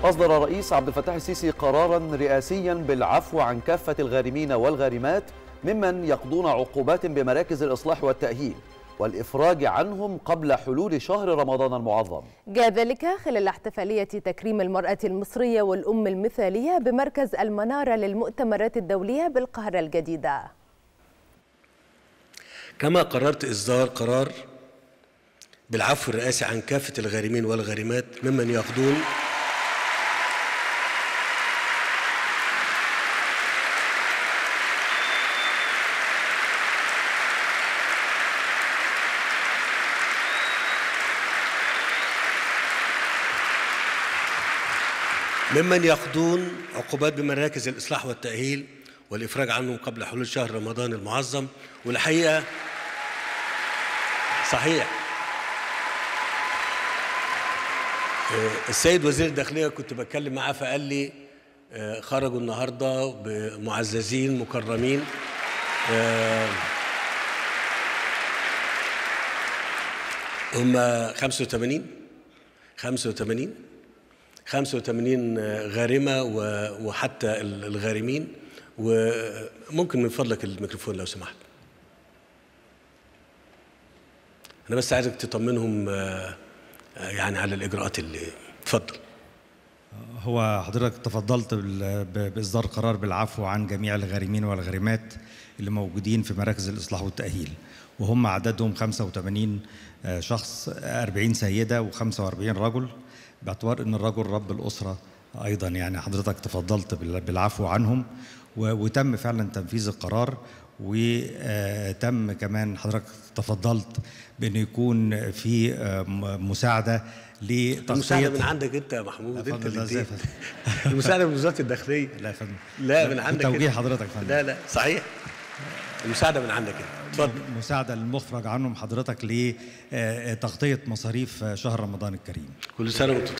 أصدر الرئيس عبد الفتاح السيسي قرارا رئاسيا بالعفو عن كافة الغارمين والغارمات ممن يقضون عقوبات بمراكز الإصلاح والتأهيل والإفراج عنهم قبل حلول شهر رمضان المعظم جاء ذلك خلال احتفالية تكريم المرأة المصرية والأم المثالية بمركز المنارة للمؤتمرات الدولية بالقاهرة الجديدة كما قررت إصدار قرار بالعفو الرئاسي عن كافة الغارمين والغارمات ممن يقضون ممن يقضون عقوبات بمراكز الإصلاح والتأهيل والإفراج عنهم قبل حلول شهر رمضان المعظم والحقيقة صحيح السيد وزير الداخلية كنت بتكلم معاه فقال لي خرجوا النهاردة بمعززين مكرمين هم 85 85 85 غارمة وحتى الغارمين وممكن من فضلك الميكروفون لو سمحت أنا بس عايزك تطمنهم يعني على الإجراءات اللي اتفضل هو حضرتك تفضلت بإصدار قرار بالعفو عن جميع الغارمين والغارمات اللي موجودين في مراكز الإصلاح والتأهيل وهم عددهم 85 شخص 40 سيدة و45 رجل باعتبار ان الرجل رب الاسره ايضا يعني حضرتك تفضلت بالعفو عنهم وتم فعلا تنفيذ القرار وتم كمان حضرتك تفضلت بانه يكون في مساعده لتغطيه المساعده من عندك انت يا محمود انت اللي المساعده من وزاره الداخليه لا يا فندم لا من عندك توجيه حضرتك فندم لا لا صحيح المساعده من عندك انت اتفضل مساعده للمخرج عنهم حضرتك لتغطيه مصاريف شهر رمضان الكريم كل سنه وانتم